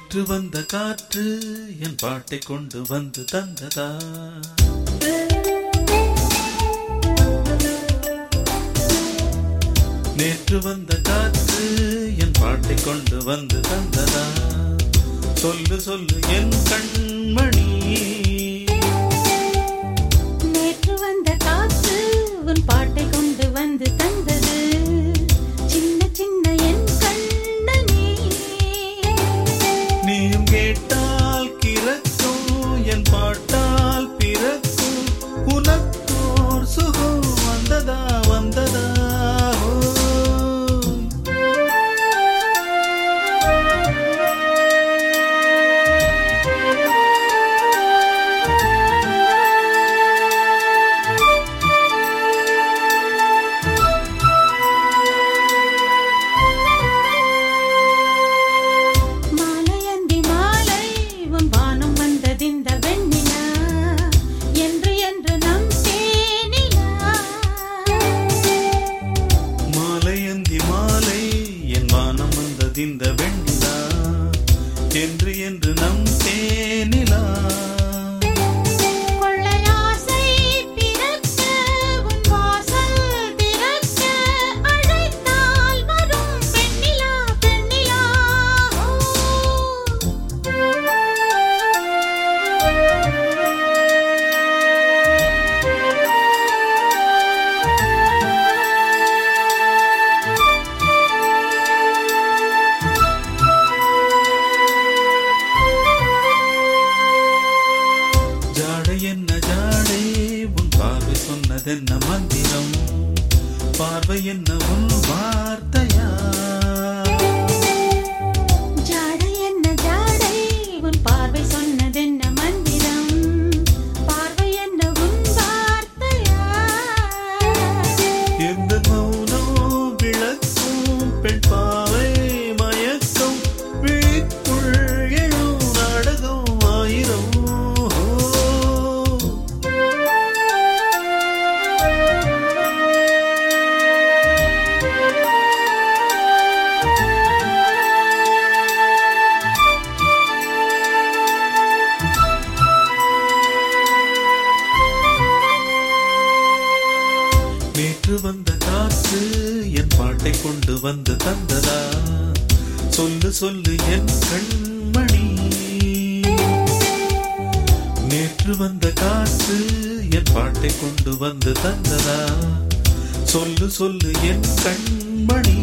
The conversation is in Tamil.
நேற்று வந்த காற்று என் பாட்டை கொண்டு வந்து தந்ததா நேற்று வந்த காற்று என் பாட்டை கொண்டு வந்து தந்ததா சொல்லு சொல்லு என் கண்மணி நேற்று வந்த காற்று உன் பாட்டை கொண்டு வந்து தந்தது சின்ன சின்ன என் கண்ணனே நீயும் கேட்டால் கிறக்கும் என் பாட்டால் பிறக்கும் உனக்கோர் சுகம் வந்ததா வந்ததா ஓ. மாலையந்தி மாலை உன் வானம் வந்ததிந்த வெண்ணிலா என்று என்று நம் தேனிலா மாலையந்தி மாலை என் வானம் வந்ததிந்த வெண்ணிலா என்று என்று நம் தேனிலா கொள்ளையாசை பிறக்க உன் வாசல் திறக்க அழைத்தால் வரும் பெண்ணிலா பெண்ணிலா ஜாடை என்ன ஜாடை உன் பார்வை சொன்னதென்ன மந்திரம் பார்வை என்ன உன் வார்த்தையா ஜாடை என்ன ஜாடை உன் பார்வை சொன்னதென்ன மந்திரம் பார்வை என்ன உன் வார்த்தையா எந்த மௌனம் விளக்கும் பெண் பாவை மயக்கம் விழிக்குள் எழும் நாடகம் ஆயிரம் நேற்று வந்த காற்று என் பாட்டை கொண்டு வந்து தந்ததா சொல்லு சொல்லு என் கண்மணி நேற்று வந்த காற்று என் பாட்டை கொண்டு வந்து தந்ததா சொல்லு சொல்லு என் கண்மணி